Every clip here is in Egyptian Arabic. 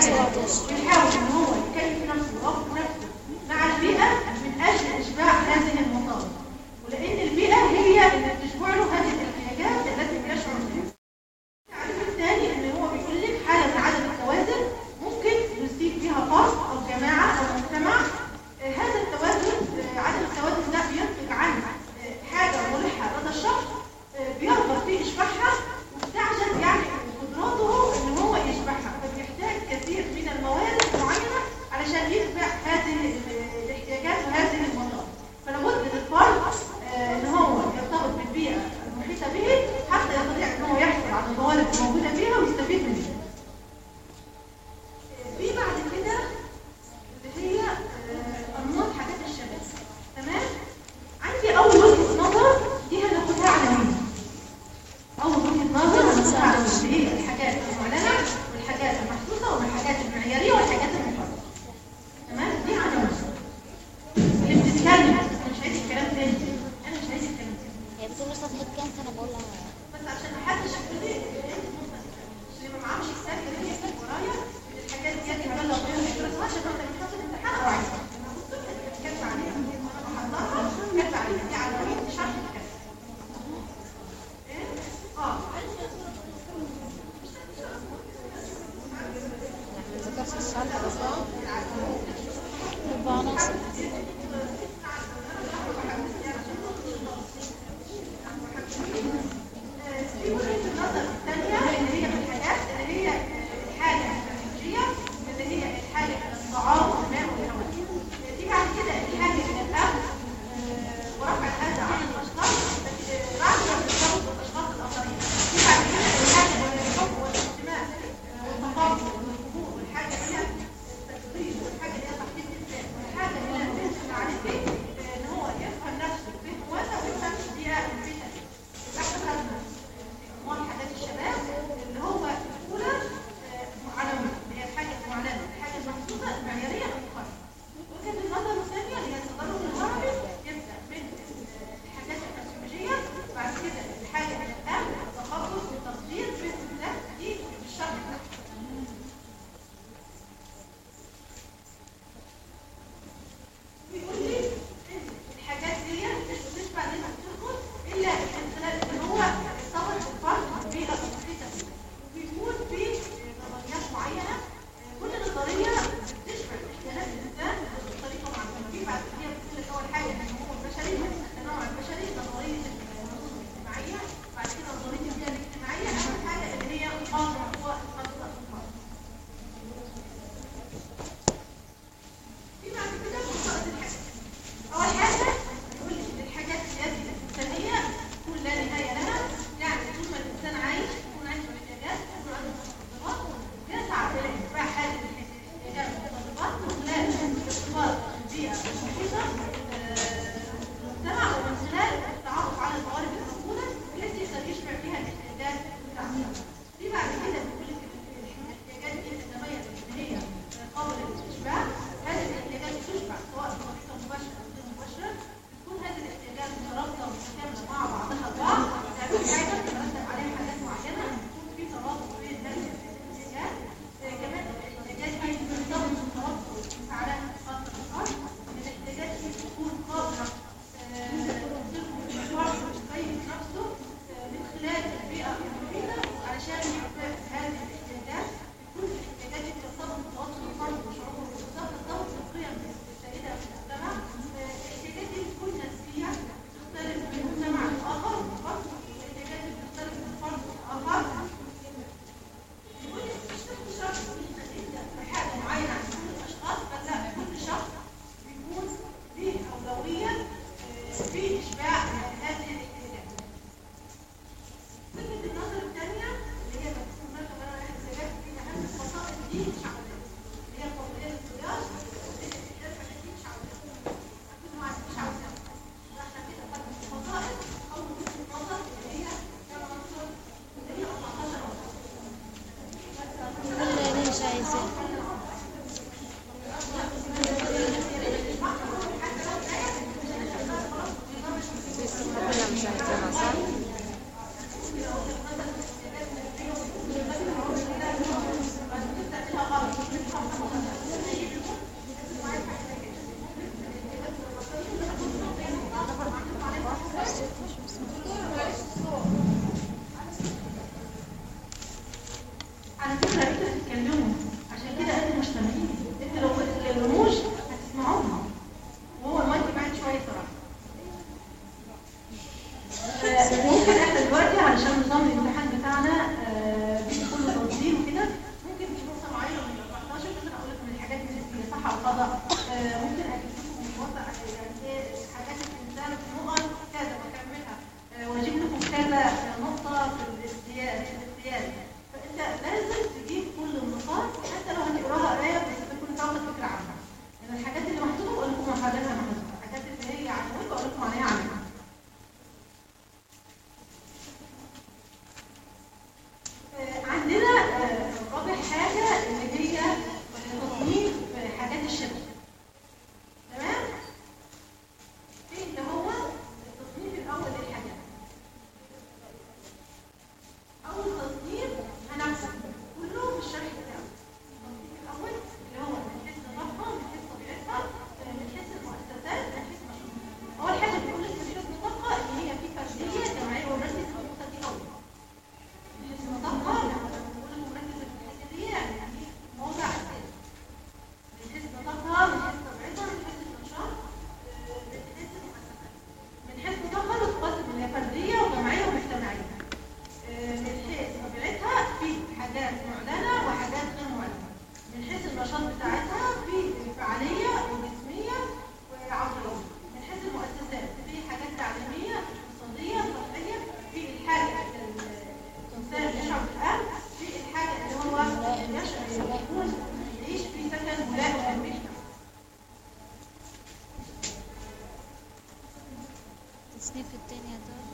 بيحاول ان هو يكيف نفسه ويوفق نفسه مع البيئه من اجل اشباع هذه المطالب ولان البيئه هي اللي بتشبع له هذه الاحتياجات التي يشعر بها التعريف الثاني ان هو بيقول لك حاله من عدم التوازن ممكن يصيب بها فرد او جماعه او مجتمع آه، هذا التوازن آه، عدم التوازن ده بينتج عن آه، حاجه مريحه لدى الشخص آه، بيرغب في اشباعها وبتعجز يعني قدراته ان هو يشبعها فبيحتاج كثير من الموارد المعينه علشان يشبع هذه ال- الاحتياجات وهذه المطالب فلابد للفرد آه، ان هو يرتبط بالبيئه المحيطه به حتى يستطيع ان هو يحصل على الموارد الموجوده فيها ويستفيد منها آه، في بعد كده اللي هي آه، انماط حاجات الشباب تمام عندي اول وجهه نظر دي هناخدها على مين اول وجهه نظر هناخدها على مين هي الحاجات المعلنه والحاجات المحسوسه والحاجات المعياريه والحاجات المفرده تمام دي عناوين اللي بتتكلم انا مش عايز الكلام تاني انا مش عايز الكلام تاني هي بتقول لي صفحة كام فأنا بقول لها بس عشان محدش يقول لي اللي ما معهوش كتاب اللي هي كتاب ورايا الحاجات دي يبلغ بيها الدراسات عشان انت بتحط الامتحان او عايز كاتب عليها انا بحضرها كاتب عليها دي عناوين شرح الكتاب ايه اه ذكرت الشرح بس أربع عناصر في وجهة النظر الثانية اللي هي من الحاجات اللي هي الحاجة الفسيولوجية اللي هي الحاجة إلى الطعام والماء والهواء. في بعد كده الحاجة إلى الأكل آه، ورفع الأذى عن الأشخاص بس آه، بعد ما ترتبط بالأشخاص الآخرين. في بعد كده الحاجة إلى الحب والاهتمام آه، والتقابل والقبول والحاجة إلى التقدير والحاجة إلى تحقيق الذات والحاجة إلى الرزق المعرفي النشاط بتاعتها في فعاليه وجسميه وعقليه من حيث المؤسسات في حاجات تعليميه اقتصاديه صحيه في الحاجه الانسان يشعر بالامن في الحاجه اللي هو يشعر يكون يعيش في سكن ملائم للمجتمع التصنيف التاني يا دار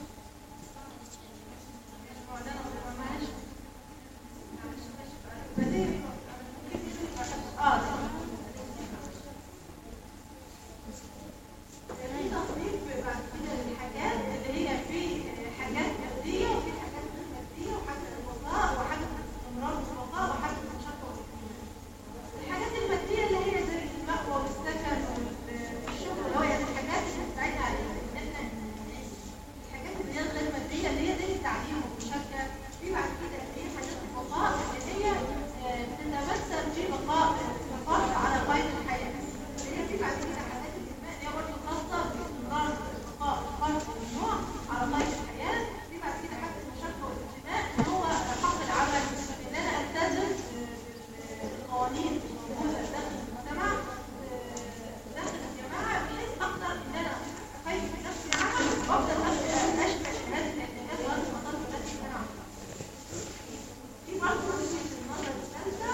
اه في تصنيف بعد كده للحاجات اللي هي في حاجات مادية وفي حاجات غير مادية وحاجة الوفاء وحاجة الاستمرار والوفاء وحاجة المشاركة والاهتمام. الحاجات المادية اللي هي زي المأوى والسكن والشغل اللي هو يعني الحاجات اللي بتساعدنا على ان احنا نعيش. الحاجات اللي هي الغير مادية اللي هي زي التعليم والمشاركة في بعد كده اللي هي حاجات الوفاء اللي هي آه، بتتمثل في بقاء الفرد على قيد الحياة. اللي هي في بعد كده حاجات الانتماء اللي هي برضه خاصة باستمرار بقاء الفرد والنوع على قيد الحياة. في بعد كده حاجة المشاركة والانتماء اللي هو حق العمل ان انا التزم آه، بالقوانين الموجودة داخل المجتمع آه، داخل الجماعة بحيث اقدر ان انا اقيم نفسي عمل وافضل اشبع هذه الاحتياجات وهذه المطالب التي انا عملها. في برضه وجهة النظر الثالثة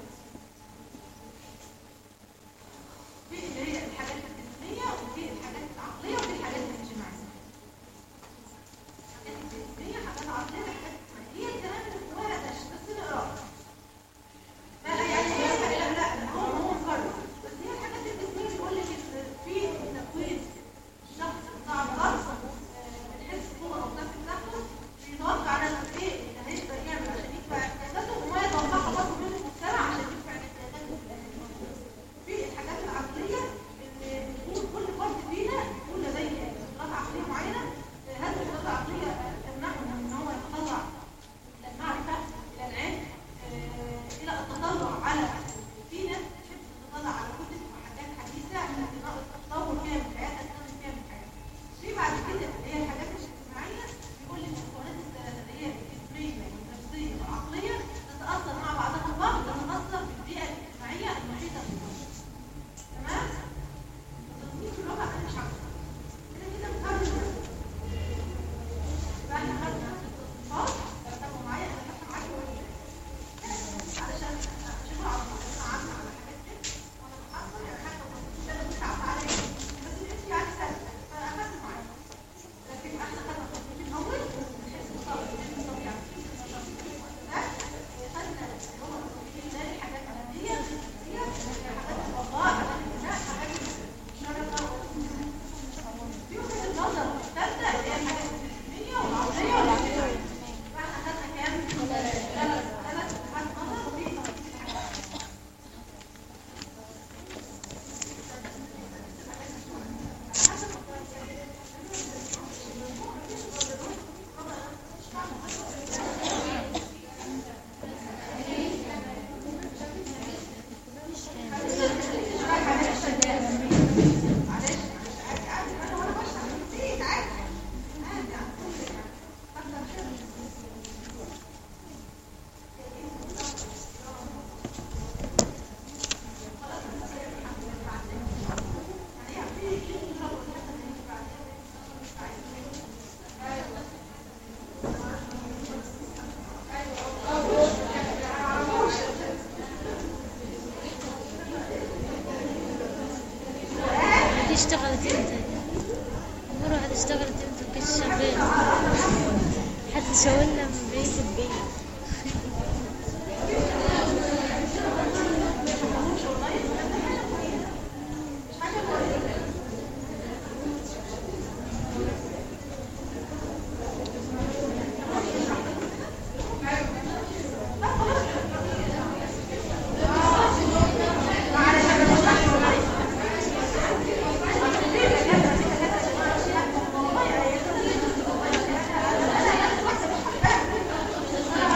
في اللي هي الحاجات الجسمية وفي الحاجات العقلية وفي الحاجات الاجتماعية. الحاجات الجسمية حاجات عقلية حاجات اجتماعية الكلام اللي جواها ده بس نقراه. لا يعني هي لا لا لا، هو هو مقرر بس هي الحاجات الجسمية بيقول لك إن في تكوين الشخص بتاع الرأس من حيث القوة أو النفس بتاعته بيتوقع على قد إيه اللي هيقدر يعمل عشان يدفع احتياجاته وما يتوقعه برضه من المجتمع عشان يدفع احتياجاته في الآخر. في الحاجات العقلية اللي بتكون كل فرد فينا يكون لديه قدرات عقلية معينة هذه القدرات العقلية تمنعه من إن هو يتطلع إلى المعرفة إلى العلم آه، إلى التطلع على في ناس بتحب تتطلع على كتب وحاجات حديثة عشان تطور فيها من حياتها تستخدم فيها من حياتها. في بعد كده اللي هي الحاجات الاجتماعية بيقول لك المكونات الثلاثة اللي هي الجسمية والنفسية والعقلية تتأثر مع بعضها البعض تتأثر بالبيئة الاجتماعية المحيطة بالفرد. تمام؟ تصنيف اللغة أنا مش عارفة. كده كده بتعمل يبقى احنا خدنا التصنيفات تابعوا معايا انا فاكره معاكم ولا لا؟ علشان شوفوا على انا عارفه على حاجات كده وانا بحصل يعني حتى لو كنت انا مش عارفه عليها بس الاسم يعني سهل فاخدت معايا لكن احنا خدنا التصنيف الاول من حيث الطالب من حيث الطبيعه من حيث النشاط من حيث المؤسسات خدنا اللي هو التصنيف الثاني حاجات ماديه جنسيه حاجات الوفاء حاجات البناء حاجات المشاركه والانتماء في وجهه النظر الثالثه اللي هي الحاجات الجسميه والعقليه والاجتماعيه فاحنا خدنا كام؟ ثلاث ثلاث وجهات نظر في الحاجات دي اشتغلت امتى مرة واحدة اشتغلت امتى مكانش شغال حتى شاورنا من بعيد البيت لا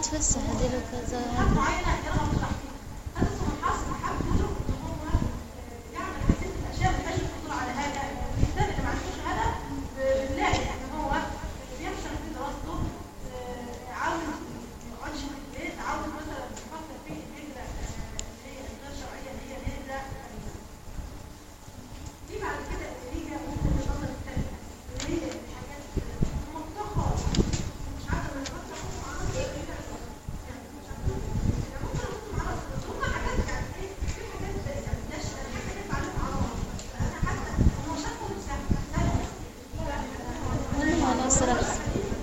يتفسح هذيله كذا طموحات معينه يرغب في تحقيقها هذه الطموحات حفزه ان هو يعمل كثير من الاشياء ما يبقاش الحصول على هذا الانسان اللي ما عندوش هدف بنلاقي ان هو بيفشل في دراسته آه، عاوز ما يقعدش في البيت عاوز مثلا يفكر في الهجره آه، اللي هي الغير شرعيه اللي هي الهجره دي بعد كده اللي هي ممكن النظر الثانيه اللي هي الحاجات المطلقه مش عارفه من الفتره ممكن عناصر كده هم عناصر أحسن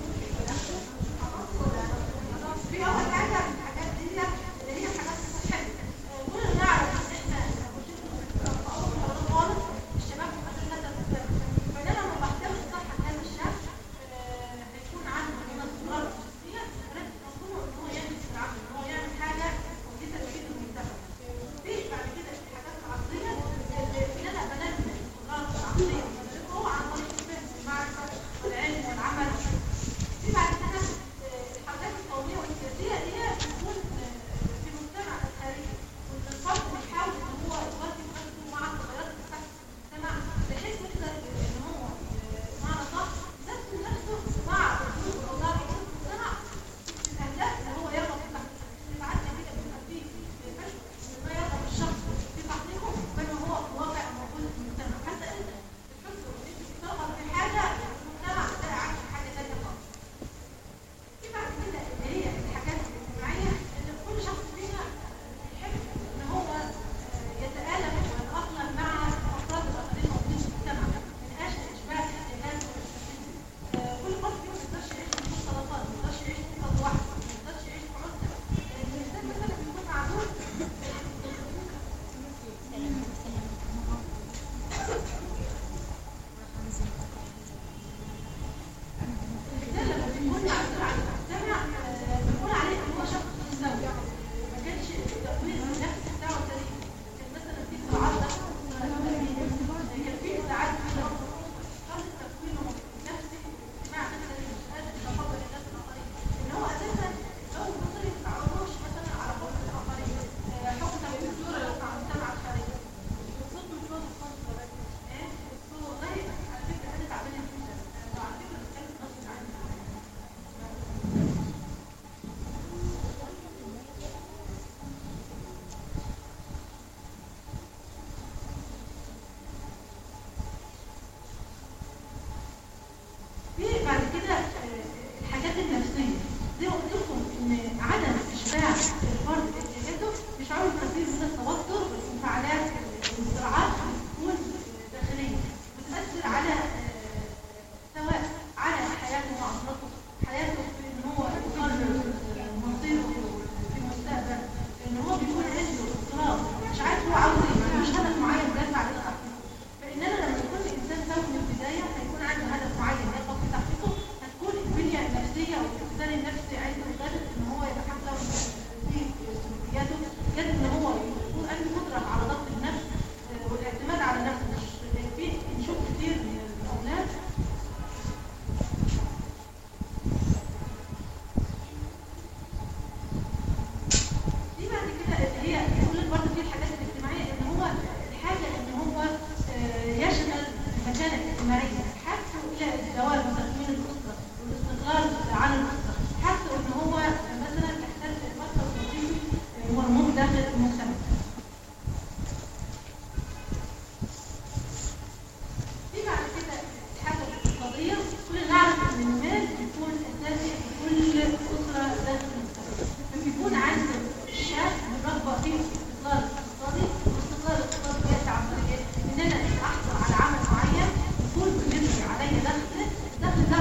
في اول حاجه من الحاجات دي اللي هي الحاجات الصحيه كلنا نعرف ان احنا في اول رمضان خالص الشباب بيبقى لازم فانا لما بحتاج الصحه هذا الشاب آه، هيكون عنده من الاضرار الشخصيه ولكن مطلوب ان هو يعمل في العمل ان هو يعمل حاجه كويسه تفيد المجتمع في بعد كده الحاجات العقليه اللي انا بنمي القدرات العقليه هو عن طريق الفهم والمعرفه والعلم والعمل في بعد كده آه، الحركات القوميه والسياسيه اللي هي بتكون آه، في المجتمع الخارجي والفرد بيحاول ان هو يواكب نفسه مع التغيرات اللي بتحصل في المجتمع بحيث يقدر ان هو آه، بمعنى صح يدخل نفسه مع الظروف والاوضاع اللي في المجتمع الاهداف اللي هو يرغب في تحقيقها ساعات كده بيبقى فيه فشل ان ما يرغب الشخص في تحقيقه بما هو في الواقع موجود في المجتمع حتى انت بتحس ان انت بترغب في حاجه المجتمع تلاقي عكس حاجه ثانيه خالص في بعد كده اللي هي الحاجات الاجتماعيه اللي كل شخص فينا يحب ان هو آه، يتآلف ويتأقلم مع الافراد الاخرين الموجودين في المجتمع من اجل اشباع احتياجات آه، كل فرد فيهم ما يقدرش يعيش بدون صداقات ما يقدرش يعيش في فرد واحد ما يقدرش يعيش في عزله الانسان مثلا بيكون معزول الانسان لما بيكون معزول عن المجتمع آه، بنقول عليه ان هو شخص سوي ما كانش التأويل النفسي بتاعه سليم كان مثلا في صراعات داخل كان في نزاعات في الأسرة. خالص تكوينه النفسي اجتماع مثلا مش قادر يتقبل الناس الاخرين ان هو اساسا لو الاسري ما تعرفوش مثلا على حقوق الاخرين آه، حكم الدستور بتاع المجتمع الخارجي صوت من صوت الصوت ده ايه الصوت والله على فكره انا تعبانه جدا آه، وعلى فكره بتكلم غصب عني في بعد كده آه، الحاجات النفسية زي ما قلت لكم ان عدم اشباع الفرد باحتياجاته بيشعروا بكثير من التوتر والانفعالات والصراعات بتكون داخلية بتأثر على آه، سواء على حياته مع أسرته حياته في ان هو يقرر مصيره في المستقبل ان هو بيكون عنده اضطراب مش عارف هو عاوز ايه مش هدف معين بيسعى لتحقيقه فإننا لما يكون الإنسان سوي من البداية هيكون عنده هدف معين يرغب في تحقيقه هتكون البنية النفسية والإنسان النفسي عنده قادر إن هو يتحكم في سلوكياته قادر إن هو يكون عنده قدرة على ضبط النفس آه، والاعتماد على النفس مش في نشوف كتير من الأولاد دي بعد كده اللي هي بيقول لك برضه في الحاجات الاجتماعيه ان هو الحاجه ان هو آه، يشغل المكانه الاجتماعيه حتى الى الزواج مثلا من الاسره والاستقلال عن الاسره حتى ان هو مثلا يحتاج المركز الوظيفي آه، مرموق داخل المجتمع في بعد كده الحاجه الاقتصاديه كلنا نعرف ان المال بيكون اساسي في كل اسره داخل المجتمع فبيكون عند الشاب رغبه في الاستقلال الاقتصادي والاستقلال الاقتصادي بياتي عن طريق إيه؟ ان انا احصل على عمل معين يكون بيدري عليا دخل الدخل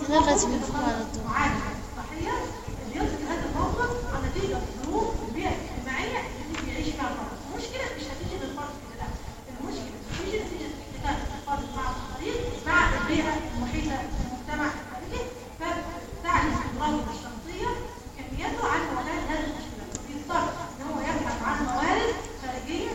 لا لازم يفهم على طول معانا صحية بيصل هذا الموقف عن نتيجة ظروف البيئة الاجتماعية اللي بيعيش فيها الفرد المشكلة مش هتيجي للفرد كده لا المشكلة هتيجي نتيجة اختلاف الفرد مع الآخرين مع البيئة المحيطة المجتمع الخارجي فتعني استمراره الشخصية كميته عن مواجهة هذه المشكلة بيضطر ان هو يبحث عن موارد خارجية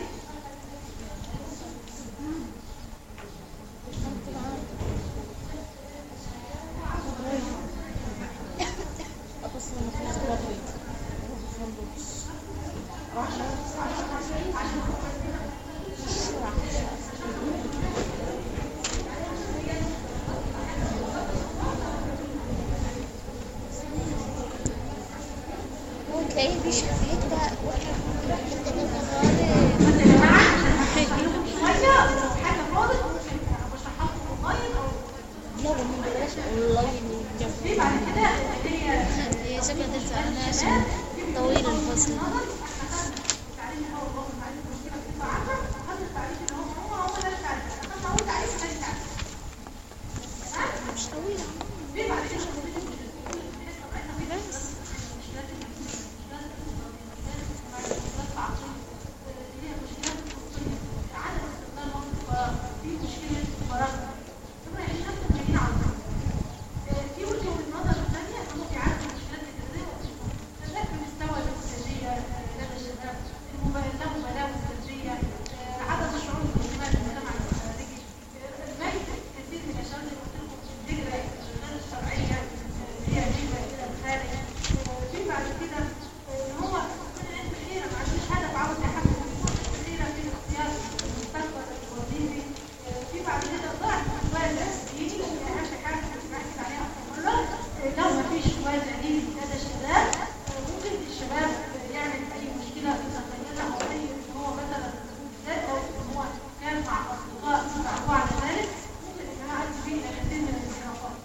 وتلاقيه بيشوف ده واحنا بس يا جماعة عشان هحكيلكم شوية حاجة خالص ممكن بشرحها لكم اونلاين او لا والله بلاش اونلاين في بعد كده اللي هي هي شكلها تنسى عنها عشان طويل الفصل مش طويلة بس في وجهة النظر الثانية انه في عدد المشكلات الجسدية كذلك المستوى الانتاجية لدى الشباب المبالغة المبالغة السلبية عدم الشعور بالانتماء للمجتمع الخارجي الميت كثير من الاشياء اللي قلت لكم الهجرة غير الشرعية اللي هي هجرة الى الخارج في بعد كده ان هو من عنده حيرة ما عندوش هدف عاوز يحقق حيرة في اختيار المستقبل الوظيفي في بعد كده ضعف وازع ديني اهم حاجه كنت بحكي عليها مره لو ما فيش وازع ديني لدى الشباب ممكن الشباب يعمل اي مشكله يتخيلها او اي ان هو مثلا ذات او ان هو كان مع اصدقاء معه على ذلك ممكن انها تؤدي به الى كثير من الانحرافات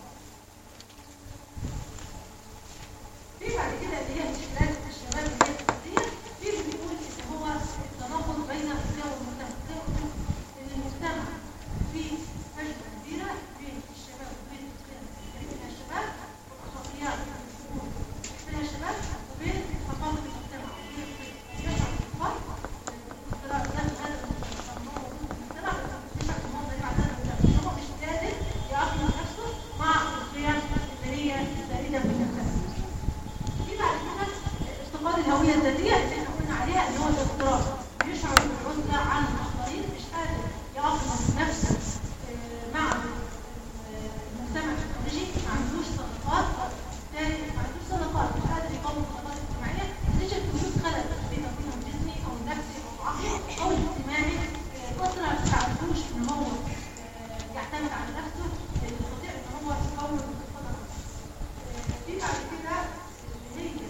في بعد كده اللي هي مشكلات الشباب اللي هي الفرديه في بيقول ان هو التناقض بين الفئه والمجتمع زي ما قلت لكم ان المجتمع في فجوه كبيره بين الشباب وبين الفئه من الشباب والاخلاقيات والسلوك من الشباب وبين ثقافه المجتمع وبين يشعر بالفرق الاختراع داخل هذا المجتمع المجتمع يشعر ان هو ضريب على هذا المجتمع هو مش قادر يأقلم نفسه مع القيم اللي هي السائده في المجتمع في بعد كده افتقاد الهوية الذاتية اللي احنا قلنا عليها اللي هو الاضطراب بيشعر بالعزلة عن الآخرين مش قادر يأقلم نفسه آه، مع آه، المجتمع الخارجي ما عندوش صداقات بالتالي ما عندوش صداقات مش قادر يقوم صداقات اجتماعية نتيجة وجود خلل بين بينهم جسمي أو نفسي أو عقلي أو اجتماعي آه، فترة ما تعرفوش إن هو آه، يعتمد على نفسه يستطيع إن هو يكون صداقات في بعد كده اللي هي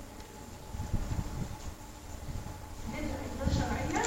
الهجرة غير شرعية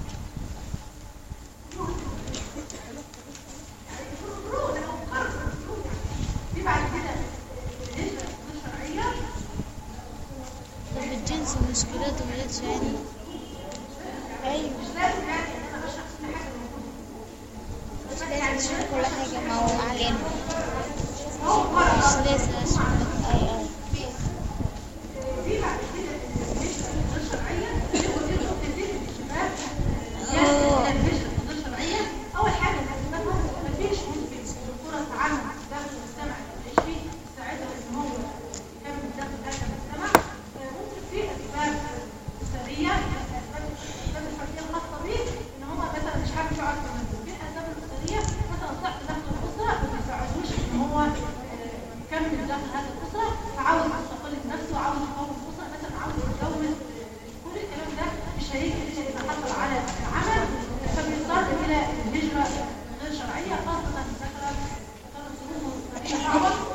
يعني فروض أو قرض فروض يعني. في بعد كده الهجرة غير شرعية طب الجنس ومشكلاته مالكش يعني ايوه مش لازم يعني إن أنا بشرح كل حاجة موجودة مش لازم تشوف كل حاجة ما هو علينا هو قرض مش لازم أشوف اي اي في بعد كده الهجرة غير شرعية هو دي نقطة كتير من الشباب يلجأ إلى الهجرة غير شرعية أول حاجة لأنها مفيش ممكن فرص عمل داخل المجتمع اللي بيعيش فيه تساعده إن هو يكمل داخل هذا المجتمع آه، ممكن في أسباب أسرية أسباب الأسباب الفردية الخاصة بيه إن هو مثلا مش عارف يقعد في المنزل في الأسباب الأسرية مثلا ضعف داخل الأسرة ما بيساعدوش إن هو آه، يكمل داخل هذه الأسرة فعاوز يستقل بنفسه عاوز يكون أسرة مثلا عاوز يتجوز كل الكلام ده مش هيجي إلا إذا حصل على عمل فبيضطر إلى الهجرة غير شرعية خاصة مثلا كانت ظروفه مالية صعبة